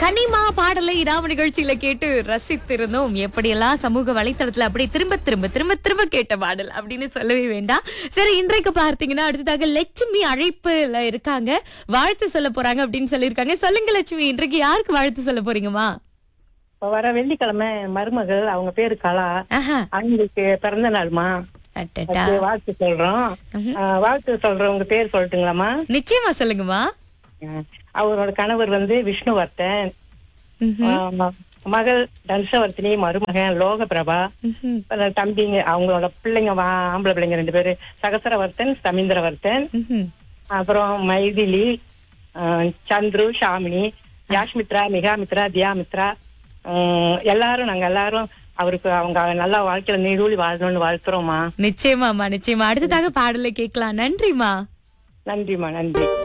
கனிமா பாடலை இராம நிகழ்ச்சியில கேட்டு ரசித்திருந்தோம் எப்படியெல்லாம் சமூக வலைத்தளத்துல அப்படி திரும்ப திரும்ப திரும்ப திரும்ப கேட்ட பாடல் அப்படின்னு சொல்லவே வேண்டாம் சரி இன்றைக்கு பார்த்தீங்கன்னா அடுத்ததாக லட்சுமி அழைப்புல இருக்காங்க வாழ்த்து சொல்ல போறாங்க அப்படின்னு சொல்லியிருக்காங்க சொல்லுங்க லட்சுமி இன்றைக்கு யாருக்கு வாழ்த்து சொல்ல போறீங்கம்மா இப்ப வர வெள்ளிக்கிழமை மருமகள் அவங்க பேரு கலா ஆஹா அவங்களுக்கு பிறந்த நாள்மா அட்டட்டா அதுக்கு வாழ்த்து சொல்றோம் ஆஹ் வாழ்த்து சொல்றவங்க பேர் சொல்லட்டுங்களாமா நிச்சயமா சொல்லுங்கம்மா ஆஹ் அவரோட கணவர் வந்து விஷ்ணுவர்த்தன் ம்ஹும். ஆஹ் மகள் தனுஷவர்த்தினி மருமகன் லோகபிரபா ம்ஹும். அப்புறம் தம்பிங்க அவங்களோட பிள்ளைங்க வா- ஆம்பளை பிள்ளைங்க ரெண்டு பேரு சகசரவர்த்தன் சமீந்திரவர்த்தன் ம்ஹும். அப்புறம் மைதிலி ஆஹ் சந்துரு ஷாமினி யாஷ்மித்ரா மிகாமித்ரா தியாமித்ரா ஆஹ் எல்லாரும் நாங்க எல்லாரும் அவருக்கு அவங்க நல்லா வாழ்க்கையில நீடூழி வாழணும்னு வாழ்த்துறோம்மா நிச்சயமாம்மா நிச்சயமா அடுத்ததாக பாடலை கேட்கலாம் நன்றிமா நன்றிம்மா நன்றி